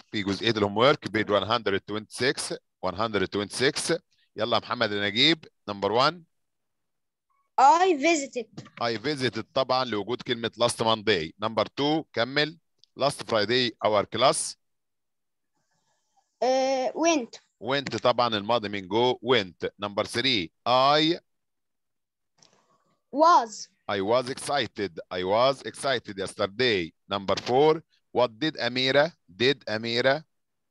في جزئيه الهوم ورك بيج 126 126 يلا يا محمد نجيب نمبر 1 I visited I visited طبعا لوجود كلمه last Monday نمبر 2 كمل last Friday our class uh, went went طبعا الماضي من جو went نمبر 3 I was I was excited I was excited yesterday number 4 what did Amira did Amira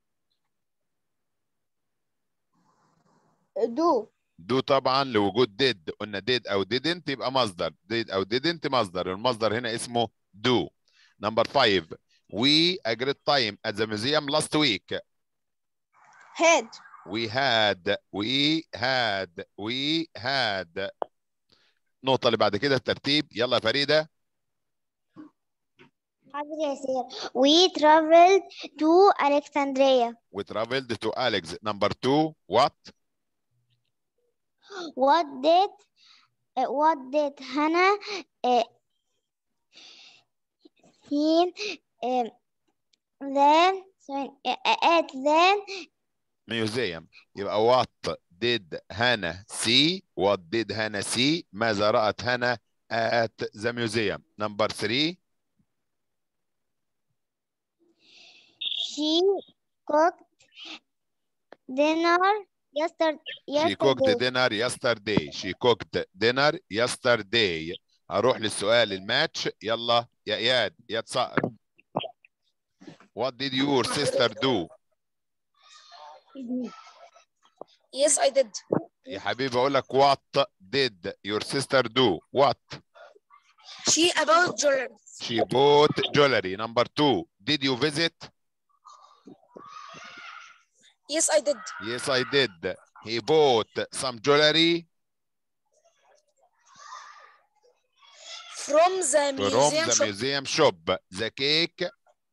do do طبعا لوجود did قلنا did او didn't يبقى مصدر did او didn't مصدر المصدر هنا اسمه do number 5 we agreed time at the museum last week had we had we had we had النقطة اللي بعد كده الترتيب يلا يا فريدة حاضر يا سير we traveled to Alexandria we traveled to Alex number 2 what what did uh, what did Hannah uh, see um, then sorry, uh, at then museum يبقى what did Hannah see what did Hannah see ماذا رأت هانا at the museum number 3 she cooked dinner yesterday she cooked dinner yesterday she cooked dinner yesterday هروح للسؤال الماتش يلا يا اياد يا صقر what did your sister do yes I did يا حبيبي اقول لك what did your sister do what she about jewelry she bought jewelry number 2 did you visit yes I did yes i did he bought some jewelry from the from museum the shop museum shop the cake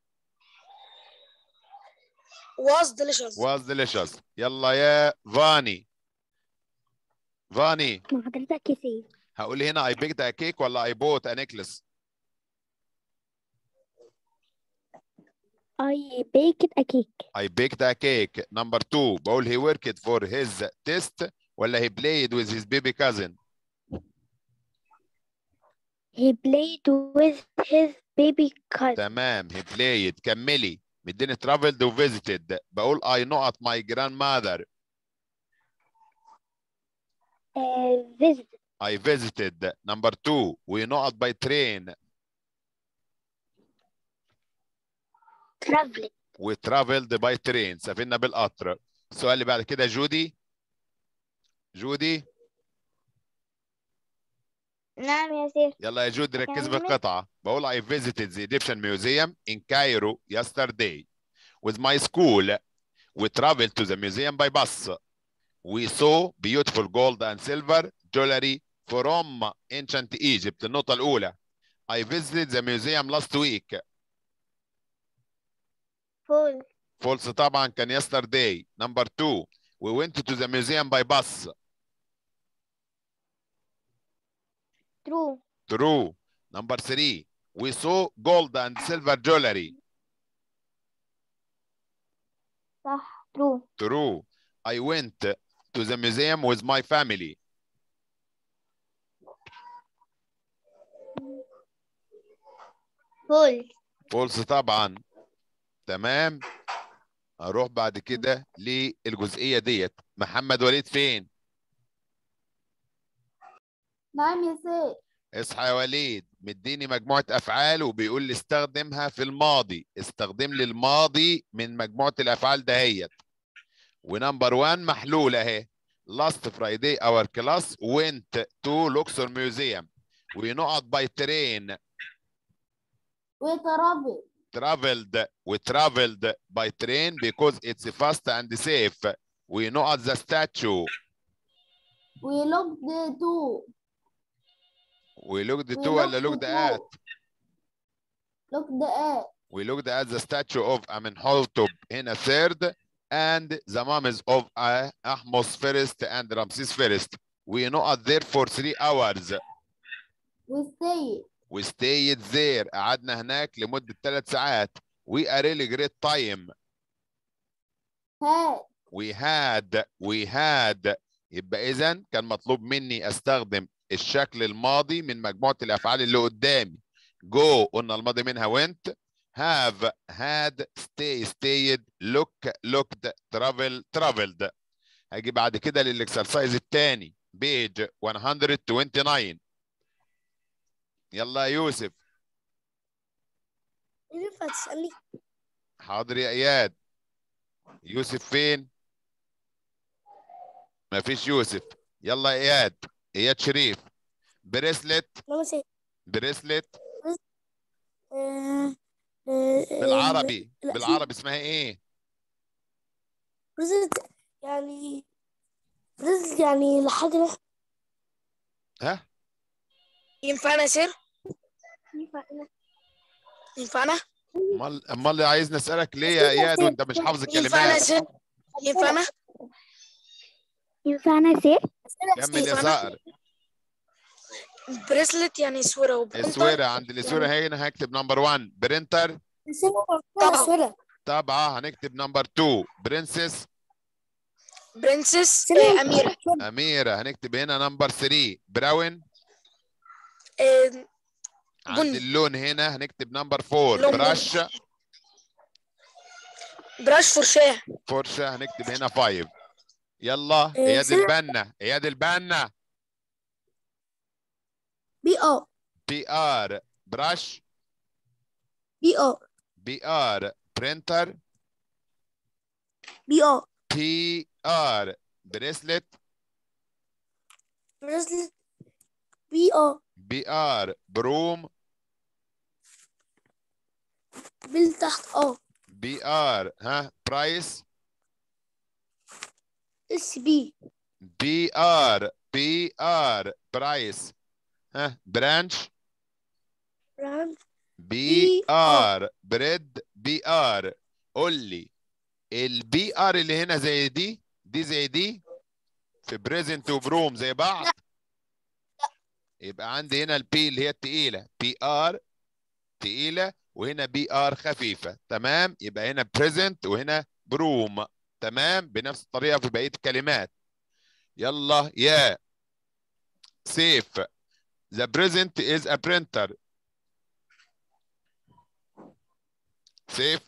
was delicious was delicious يلا يا فاني فاني ما حضرتك كيفية هقول هنا I baked a cake ولا I bought a necklace I baked a cake I baked a cake number two بقول he worked for his test ولا he played with his baby cousin he played with his baby cousin تمام he played كملي مديني traveled و visited بقول I not my grandmother uh, visited I visited number two we not by train traveling we traveled by train سافرنا بالقطر السؤال اللي بعد كده جودي جودي نعم يا سير يلا يا جودي ركز كمل. بالقطعة بقول I visited the Egyptian Museum in Cairo yesterday with my school we traveled to the museum by bus we saw beautiful gold and silver jewelry from ancient Egypt النقطة الأولى I visited the museum last week full false طبعا كان yesterday number two we went to the museum by bus true True. Number three, we saw gold and silver jewelry. صح true True. I went to the museum with my family. full False طبعا. تمام. اروح بعد كده للجزئية ديت. محمد وليد فين؟ نعم يا سير اصحى يا وليد مديني مجموعة أفعال وبيقول لي استخدمها في الماضي استخدم لي الماضي من مجموعة الأفعال دهيت ونمبر 1 محلول أهي last Friday our class went to Luxor Museum ونقعد by train وترابل traveled we traveled by train because it's fast and safe ونقعد the statue we looked to we looked We to ولا looked looked to. at looked at We looked at the statue of Amenhotep in a third and the mummies of uh, Ahmos first and Ramses first. We not there for three hours. we stayed We stayed there. قعدنا هناك لمدة ثلاث ساعات. We a really great time. had we had we had يبقى اذا كان مطلوب مني استخدم الشكل الماضي من مجموعه الافعال اللي قدامي go قلنا الماضي منها went have had stay stayed look looked travel traveled هاجي بعد كده للاكسرسايز الثاني بيج 129 يلا يا يوسف ينفع تسألني حاضر يا اياد يوسف فين مفيش يوسف يلا يا اياد اياد شريف بريسلت لما سي بريسلت آه، آه، بالعربي لا، بالعربي اسمها ايه بريزنت يعني بريزنت يعني لحاجة ها ينفعنا يا سير؟ ينفعنا؟ امال امال اللي عايز نسالك ليه يا اياد وانت مش حافظ ينفعنا يا الكلمات سير؟ ينفعنا؟ ينفعنا يصير كمل يا ينفعنا؟ صقر بريسلت يعني سورة وبرنتر السويرة عند السويرة هنا هكتب نمبر 1 برينتر طبعا سورة طبعا هنكتب نمبر 2 برنسس برنسس آه، أميرة اميره هنكتب هنا نمبر 3 براون آه، عند بني. اللون هنا هنكتب نمبر 4 لون بني. براش براش فرشاة فرشه هنكتب هنا 5 يلا إيه، اياد سنة. البنا اياد البنا بي ار بي ار براش بي ار بي ار برينتر بي ار بي ار بريسلت بريسلت بي ار بي ار بروم بال تحت ار بي ار ها برايس اس بي بي ار بي ار برايس ها برانش براند بي BR. ار بريد بي ار قول لي البي ار اللي هنا زي دي دي زي دي في بريزنت وبروم زي بعض يبقى عندي هنا البي اللي هي التقيله بي ار تقيله وهنا بي ار خفيفه تمام يبقى هنا بريزنت وهنا بروم تمام بنفس الطريقه في بقيه الكلمات يلا يا سيف The present is a printer. سيف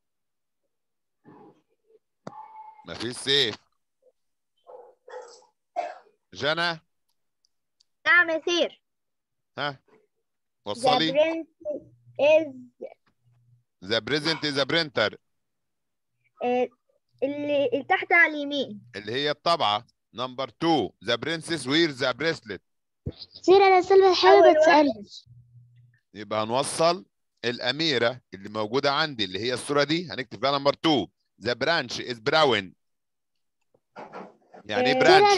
مفيش سيف جنى نعم يصير ها The وصلي prince is The present is a printer آه، اللي اللي تحت على اليمين اللي هي الطبعة نمبر 2 The princess wears a bracelet سير أنا سلمى حابة أول تسألها يبقى هنوصل الأميرة اللي موجودة عندي اللي هي الصورة دي هنكتب فيها نمبر 2 The branch is brown يعني ايه إيه، برانش؟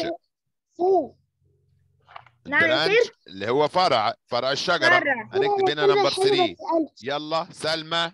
نعم يا برانش سير اللي هو فرع فرع الشجرة فرع. هنكتب هنا نمبر 3 يلا سلمى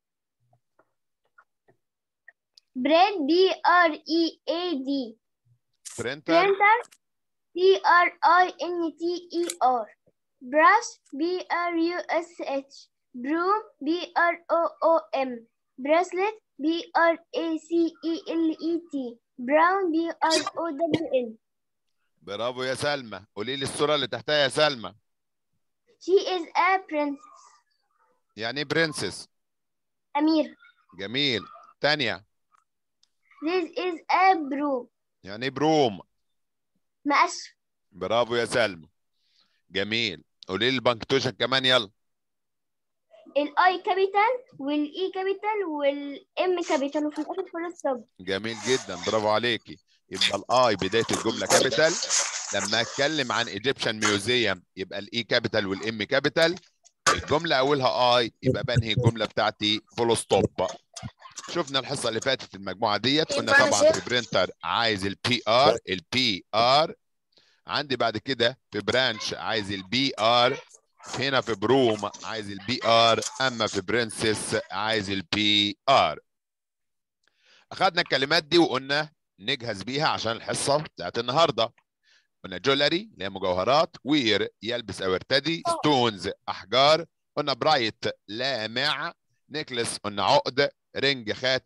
بريد بي ار اي اي دي برينتر printer B R I N T E R brush B R U S H broom B R O O M bracelet B R A C E L E T brown B R O W N برافو يا سلمى قولي لي الصورة اللي تحتها يا سلمى she is a princess يعني ايه برنسس أمير جميل تانية this is a broom يعني ايه بروم مقش برافو يا سلمى جميل قولي لي البنكتوشن كمان يلا الاي كابيتال والاي كابيتال والام كابيتال وفي الاخر فول ستوب جميل جدا برافو عليكي يبقى الاي بدايه الجمله كابيتال لما اتكلم عن ايجيبشن ميوزيوم يبقى الاي كابيتال والام كابيتال الجمله اولها اي يبقى بنهي الجمله بتاعتي فول ستوب شفنا الحصه اللي فاتت المجموعه ديت قلنا ينفع طبعا نسير؟ في برينتر عايز البي ار البي ار عندي بعد كده في برانش عايز البي ار هنا في بروم عايز البي ار اما في برنسس عايز البي ار اخذنا الكلمات دي وقلنا نجهز بيها عشان الحصه بتاعت النهارده قلنا جولري اللي هي مجوهرات وير يلبس او يرتدي ستونز احجار قلنا برايت لامع نيكلس قلنا عقد رينج خاتم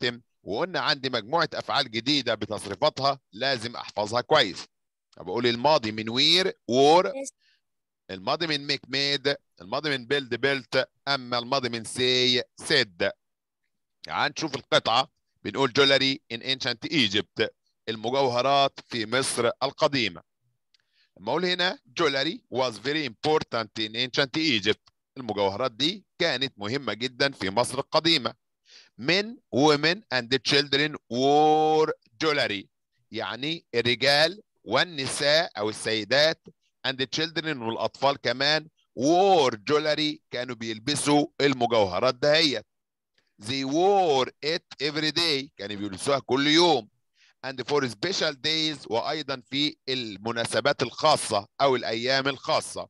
وقلنا عندي مجموعه افعال جديده بتصريفاتها لازم احفظها كويس بقول الماضي من وير وور Yes. الماضي من ميك ميد الماضي من بيلد بيلت اما الماضي من سي سيد تعال نشوف القطعه بنقول جولري ان انشنت ايجيبت المجوهرات في مصر القديمه لما اقول هنا جولري was very important in ancient Egypt المجوهرات دي كانت مهمه جدا في مصر القديمه men women and children wore jewelry يعني الرجال والنساء او السيدات and children والاطفال كمان wore jewelry كانوا بيلبسوا المجوهرات دهيت they wore it every day كانوا بيلبسوها كل يوم and for special days وايضا في المناسبات الخاصه او الايام الخاصه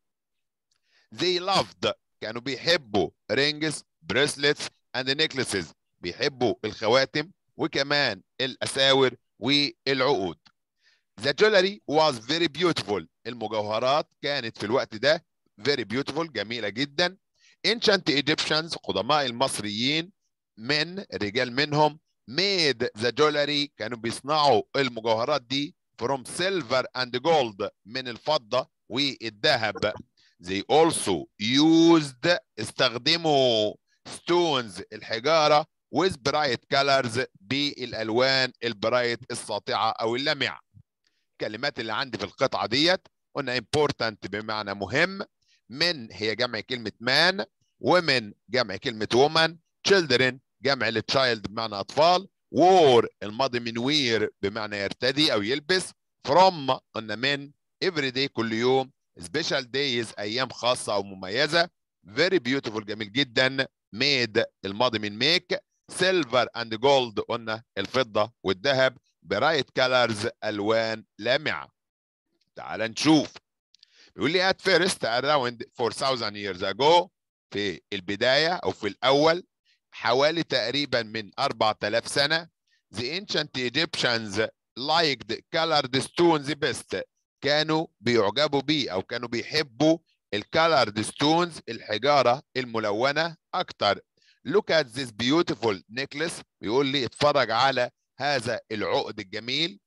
they loved كانوا بيحبوا rings bracelets and necklaces بيحبوا الخواتم وكمان الاساور والعقود The jewelry was very beautiful المجوهرات كانت في الوقت ده very beautiful جميلة جدا ancient Egyptians قدماء المصريين من رجال منهم made the jewelry كانوا بيصنعوا المجوهرات دي from silver and gold من الفضة والذهب they also used استخدموا stones الحجارة with bright colors بالالوان البرايت الساطعه او اللامعه الكلمات اللي عندي في القطعه ديت قلنا important بمعنى مهم من هي جمع كلمه man women جمع كلمه woman children جمع لتشايلد بمعنى اطفال wore الماضي من wear بمعنى يرتدي او يلبس from قلنا من every day كل يوم special days ايام خاصه او مميزه very beautiful جميل جدا made الماضي من make سيلفر اند جولد قلنا الفضه والذهب برايت كالرز الوان لامعه تعال نشوف بيقول لي at first around 4000 years ago في البدايه او في الاول حوالي تقريبا من 4000 سنه the ancient Egyptians liked colored stones best كانوا بيعجبوا بيه او كانوا بيحبوا الكالرد ستونز الحجاره الملونه اكتر look at this beautiful necklace بيقول لي اتفرج على هذا العقد الجميل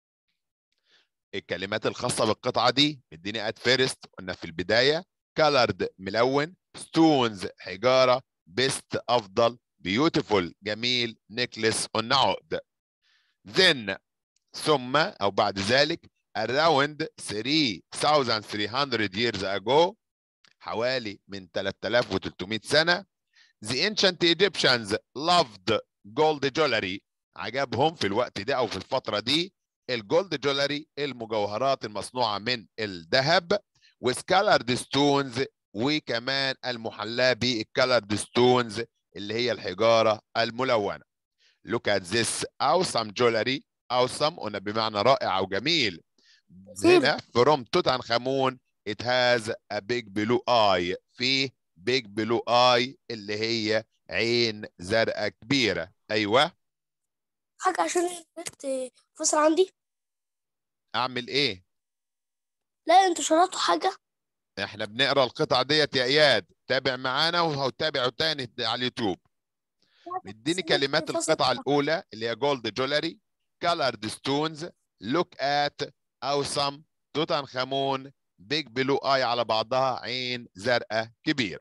الكلمات الخاصة بالقطعة دي مديني at first قلنا في البداية colored ملون stones حجارة best أفضل beautiful جميل necklace قلنا عقد then ثم أو بعد ذلك around 3300 years ago حوالي من 3300 سنة The ancient Egyptians loved gold jewelry عجبهم في الوقت ده او في الفتره دي الجولد جولري المجوهرات المصنوعه من الذهب وسكالرد ستونز وكمان المحلاه بالكالرد ستونز اللي هي الحجاره الملونه. Look at this awesome jewelry awesome قلنا بمعنى رائع او جميل. هنا from توت خامون it has a big blue eye في big blue eye اللي هي عين زرقاء كبيره ايوه حاجة عشان النت فصل عندي اعمل ايه لا انتوا شرحتوا حاجة احنا بنقرا القطعه ديت يا اياد تابع معانا وهتابعوا تاني على اليوتيوب مديني كلمات القطعه الاولى اللي هي جولد جولري كالرد ستونز لوك ات اوسم توت عنخ امون بيج بلو اي على بعضها عين زرقاء كبير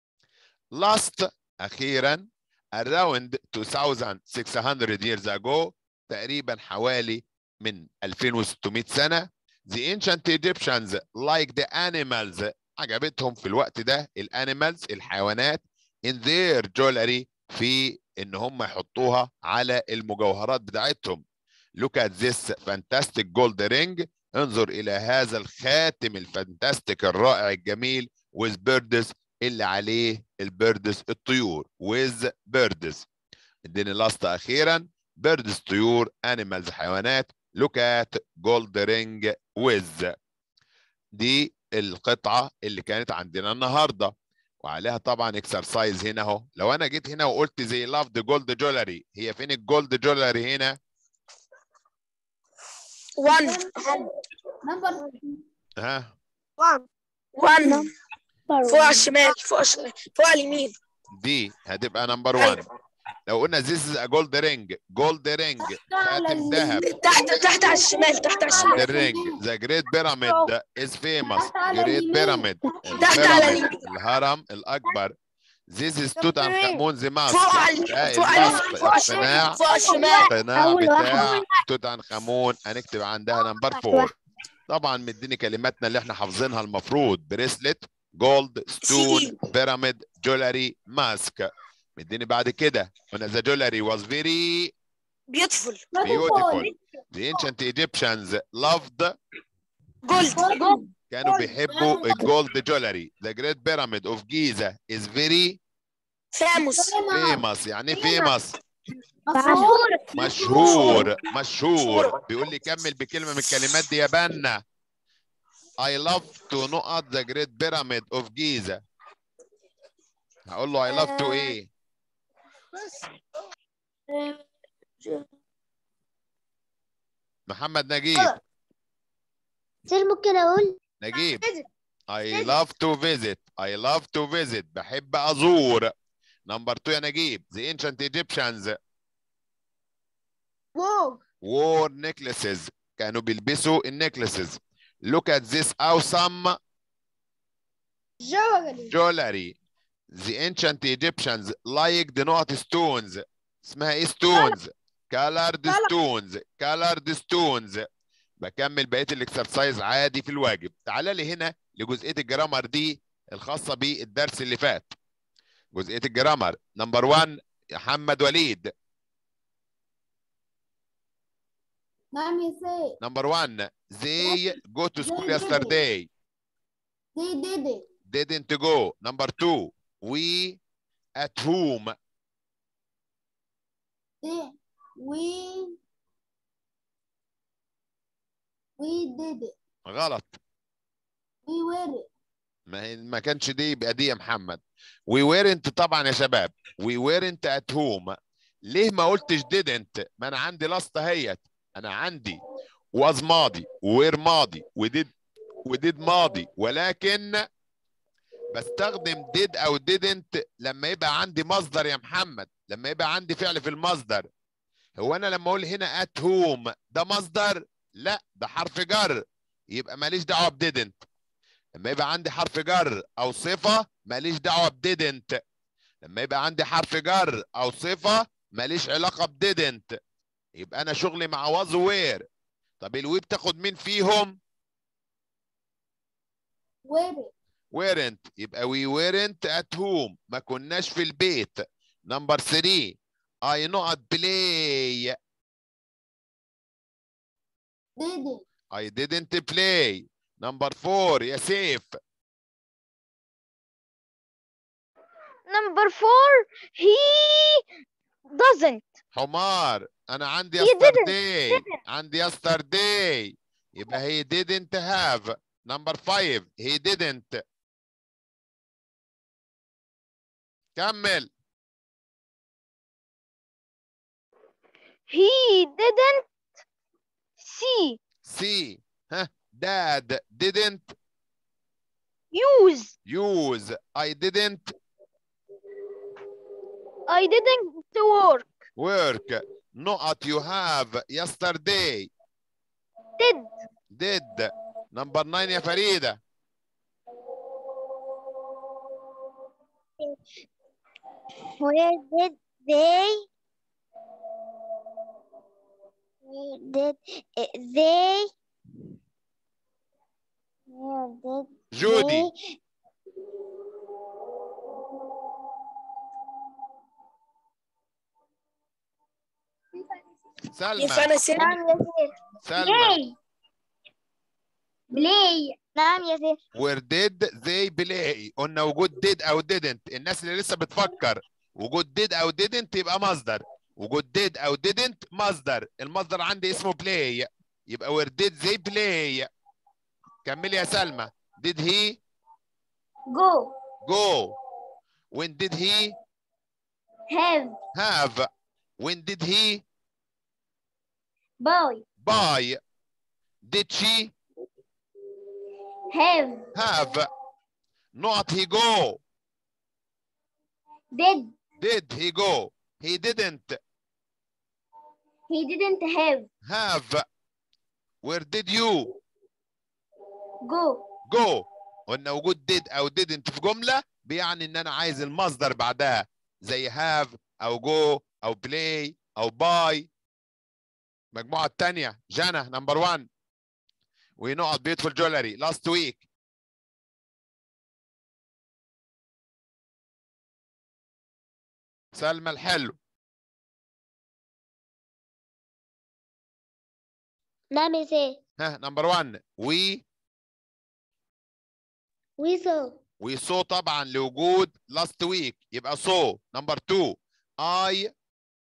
لاست اخيرا around 2600 years ago تقريبا حوالي من 2600 سنه the ancient Egyptians like the animals عجبتهم في الوقت ده الانيمالز الحيوانات in their jewelry في ان هم يحطوها على المجوهرات بتاعتهم look at this fantastic gold ring انظر الى هذا الخاتم الفانتاستيك الرائع الجميل with birds اللي عليه البيردز الطيور with birds اديني لاست اخيرا بيردز طيور animals حيوانات look at gold ring with دي القطعه اللي كانت عندنا النهارده وعليها طبعا اكسرسايز هنا اهو لو انا جيت هنا وقلت زي لاف ذا جولد جولري هي فين الجولد جولري هنا 1 نمبر ها 1 1 فوق على الشمال فوق الش- فوق على اليمين دي هتبقى نمبر أيوة. 1 لو قلنا this is a gold ring gold ring خاتم ذهب تحت تحت على الشمال تحت على الشمال the ring the great pyramid is famous great pyramid تحت على البيراميد اليمين. الهرم الأكبر this is توت عنخ آمون the mask فوق على ده اليمين فوق على الماسك اليمين فوق على الشمال القناع فوق على الشمال القناع أول بتاع واحد. توت عنخ آمون هنكتب عندها نمبر فور طبعا مديني كلماتنا اللي احنا حافظينها المفروض بريسلت جولد ستون سي. بيراميد جولري ماسك مديني بعد كده قلنا the jewelry was very بيوتفول beautiful the ancient Egyptians loved جولد كانوا بيحبوا الجولد جولري the great pyramid of Giza is very فاموس famous يعني famous مشهور مشهور مشهور بيقول لي كمل بكلمة من الكلمات دي يا بنا I love to know at the great pyramid of Giza هقول له I love to ايه محمد نجيب سير ممكن اقول نجيب I love to visit I love to visit بحب أزور نمبر 2 يا نجيب The ancient Egyptians واو wore necklaces كانوا بيلبسوا النكلسز Look at this awesome جوجلي jewelry The ancient Egyptians liked نقط stones اسمها ايه stones colored stones colored stones بكمل بقيه الاكسرسايز عادي في الواجب تعال لي هنا لجزئيه الجرامر دي الخاصه بالدرس اللي فات جزئيه الجرامر نمبر 1 محمد وليد نعم يا سيد نمبر 1 they go to school yesterday they did it didn't go number 2 we at home they we we did it غلط we were it ما هي ما كانش دي يبقى دي يا محمد we weren't طبعا يا شباب we weren't at home ليه ما قلتش didn't ما انا عندي لاست اهيت انا عندي was ماضي وير ماضي وديد وديد ماضي ولكن بستخدم did او didn't لما يبقى عندي مصدر يا محمد لما يبقى عندي فعل في المصدر هو انا لما اقول هنا at home ده مصدر لا ده حرف جر يبقى ماليش دعوه ب didn't لما يبقى عندي حرف جر او صفه ماليش دعوه ب didn't لما يبقى عندي حرف جر او صفه ماليش علاقه ب didn't يبقى انا شغلي مع was وير طب الوي بتاخد مين فيهم were it weren't يبقى we weren't at home ما كناش في البيت نمبر 3 I not play did it I didn't play نمبر 4 يا سيف Number four, he doesn't. حمار انا عندي He didn't, yesterday عندي yesterday يبقى he didn't have number 5 he didn't كمل He didn't see, see ها dad didn't use. use I didn't I didn't work. work not you have yesterday Did. did number 9 يا فريدة Where did they? Where did eh, they? Where did جودي they? سلمى ينفع انا سير نعم يا سير سلمى بلاي نعم يا سير where did they play قلنا وجود did او didn't الناس اللي لسه بتفكر وجود did او didn't يبقى مصدر وجود did او didn't مصدر المصدر عندي اسمه play يبقى where did they play كملي يا سلمى did he جو go when did he have have when did he boy buy did she have have not he go did did he go he didn't he didn't have have where did you go go قلنا وجود did او didn't في جمله بيعني ان انا عايز المصدر بعدها زي have او go او play او buy المجموعه الثانيه جانا نمبر 1 ونقط beautiful jewelry last week سلمى الحلو نعم يا سيد ها نمبر 1 we we saw we saw طبعا لوجود last week يبقى saw نمبر 2 I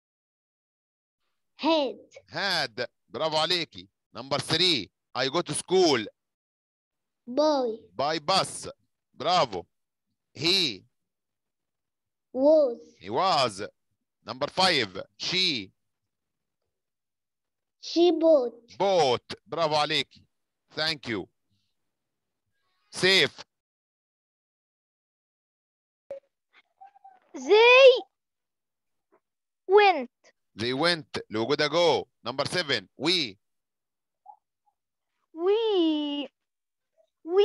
had had برافو عليكي نمبر 3 I go to school boy by bus برافو he was he was number 5 she she bought bought برافو عليكي thank you safe They went. they went لوجود go number 7 we We we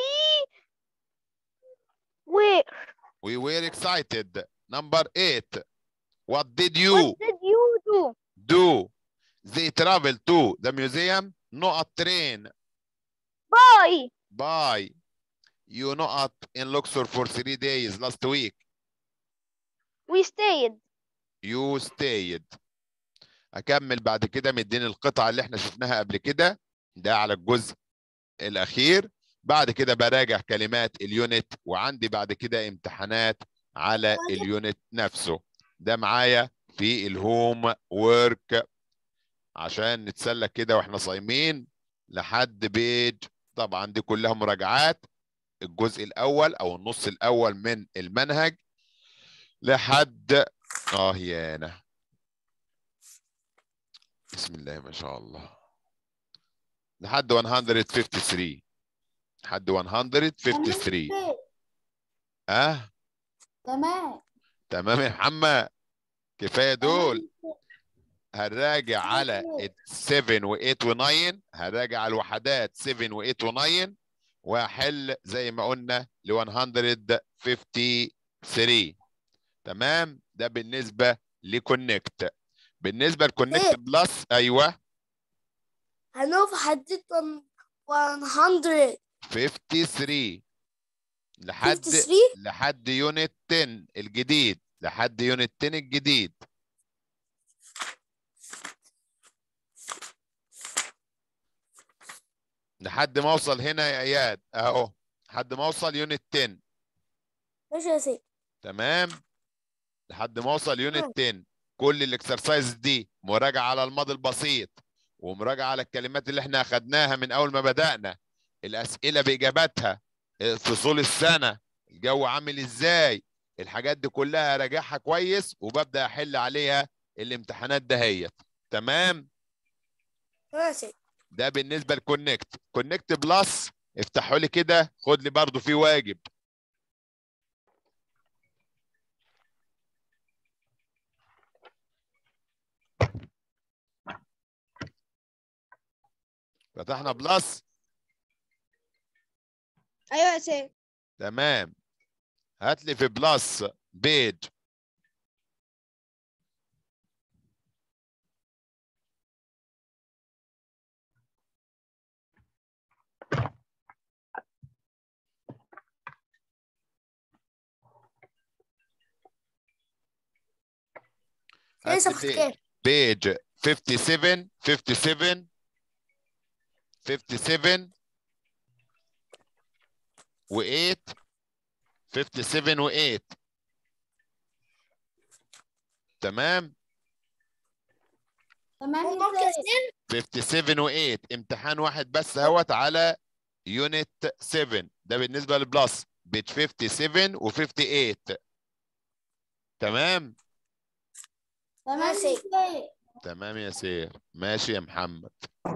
were. we were excited number 8 what did you What did you do? do they travel to the museum نقط train Bye. by you نقط in Luxor for three days last week We stayed. you stayed اكمل بعد كده مديني القطعه اللي احنا شفناها قبل كده ده على الجزء الاخير بعد كده براجع كلمات اليونت وعندي بعد كده امتحانات على اليونت نفسه ده معايا في الهوم وورك عشان نتسلى كده واحنا صايمين لحد بيج طبعا دي كلها مراجعات الجزء الاول او النص الاول من المنهج لحد اه يانا بسم الله ما شاء الله لحد 153 لحد 153 اه تمام تمام يا محمد كفايه دول هنراجع على 7 و8 و9 هنراجع على الوحدات 7 و8 و9 واحل زي ما قلنا ل 153 تمام ده بالنسبه لكونكت بالنسبه لكونكت بلس ايوه هنقف حدد 100 53 لحد 53 لحد يونت 10 الجديد لحد يونت 10 الجديد لحد ما اوصل هنا يا اياد اهو لحد ما اوصل يونت 10 ماشي يا سيدي تمام لحد ما اوصل تمام. يونت 10 كل الاكسرسايز دي مراجعه على الماضي البسيط ومراجعه على الكلمات اللي احنا اخدناها من اول ما بدانا الاسئله باجاباتها فصول السنه الجو عامل ازاي الحاجات دي كلها راجعها كويس وببدا احل عليها الامتحانات دهيت تمام تمام يا سيدي ده بالنسبه لكونكت كونكت بلس افتحوا لي كده خد لي برضو في واجب فتحنا بلس ايوه يا سيد تمام هات لي في بلس بيج ايه هات لي صفحة بيج. كام؟ بيج 57 57 57 و8 57 و8 تمام تمام يا سيدي 57 و8 امتحان واحد بس اهوت على يونت 7 ده بالنسبه للبلس بيج 57 و58 تمام تمام يا سيدي تمام يا سير ماشي يا محمد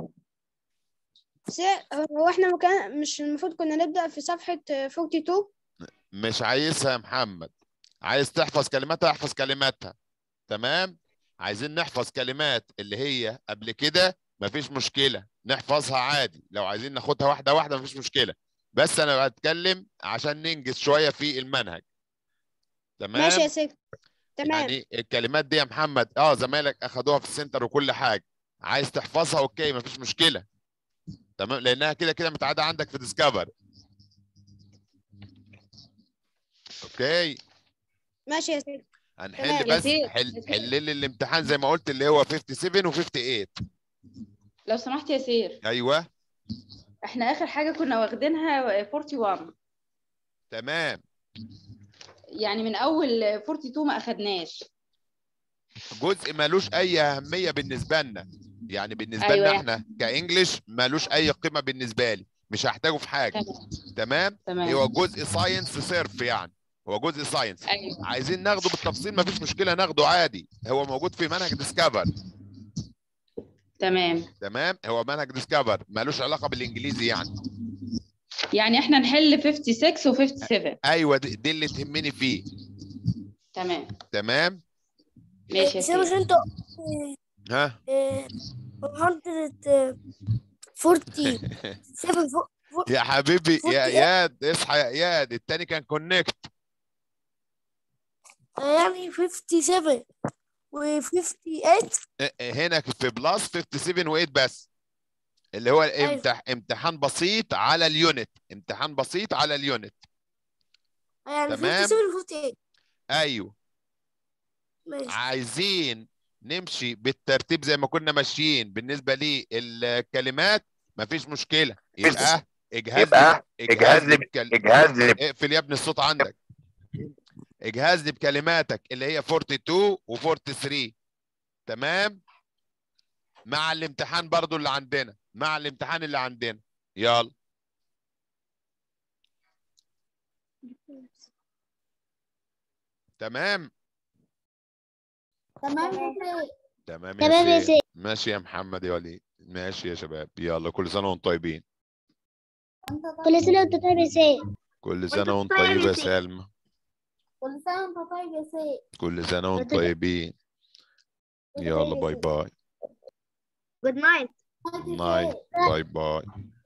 سيد هو احنا مكان مش المفروض كنا نبدأ في صفحة 42 مش عايزها يا محمد عايز تحفظ كلماتها احفظ كلماتها تمام عايزين نحفظ كلمات اللي هي قبل كده مفيش مشكله نحفظها عادي لو عايزين ناخدها واحده واحده مفيش مشكله بس انا بتكلم عشان ننجز شويه في المنهج تمام ماشي يا ست تمام يعني الكلمات دي يا محمد اه زمايلك اخدوها في السنتر وكل حاجه عايز تحفظها اوكي مفيش مشكله تمام لانها كده كده متعاده عندك في ديسكفر اوكي ماشي يا ست هنحل تمام. بس ياسين، حل ياسين. حل لي الامتحان زي ما قلت اللي هو 57 و58 لو سمحت يا سير ايوه احنا اخر حاجه كنا واخدينها 41 تمام يعني من اول 42 ما اخدناش جزء ملوش اي اهميه بالنسبه لنا يعني بالنسبه أيوة. لنا احنا كانجلش ملوش اي قيمه بالنسبه لي مش هحتاجه في حاجه تمام تمام تمام هو جزء ساينس صرف يعني هو جزء ساينس ايوه عايزين ناخده بالتفصيل مفيش مشكله ناخده عادي هو موجود في منهج ديسكفر تمام تمام هو منهج ديسكفر ملوش علاقه بالانجليزي يعني يعني احنا نحل 56 و 57 ايوه دي, دي اللي تهمني فيه تمام تمام ماشي يا سير مش سير انت ها 147 فوق يا حبيبي فوق يا إيه؟ اياد اصحى يا اياد التاني كان كونكت يعني 57 و 58 هنا في بلس 57 و8 بس اللي هو أيوة. امتح... امتحان بسيط على اليونت امتحان بسيط على اليونت يعني تمام. 57 و 58 ايوه ماشي عايزين نمشي بالترتيب زي ما كنا ماشيين بالنسبه للكلمات مفيش مشكله يبقى اجهز يبقى لي اجهز لي بكل... اجهز لي اقفل يا ابني الصوت عندك اجهز لي بكلماتك اللي هي 42 و 43 تمام مع الامتحان برضو اللي عندنا مع الامتحان اللي عندنا يلا تمام تمام تمام تمام يا سيد. سيد. ماشي يا محمد يا وليد ماشي يا شباب يلا كل سنه وانتم طيبين كل سنة وانت طيب يا سيد كل سنه وانت طيب يا سلمى كل سنة وانت طيب يا سيد كل سنه وانتم طيبين يلا باي باي جود نايت نايت باي باي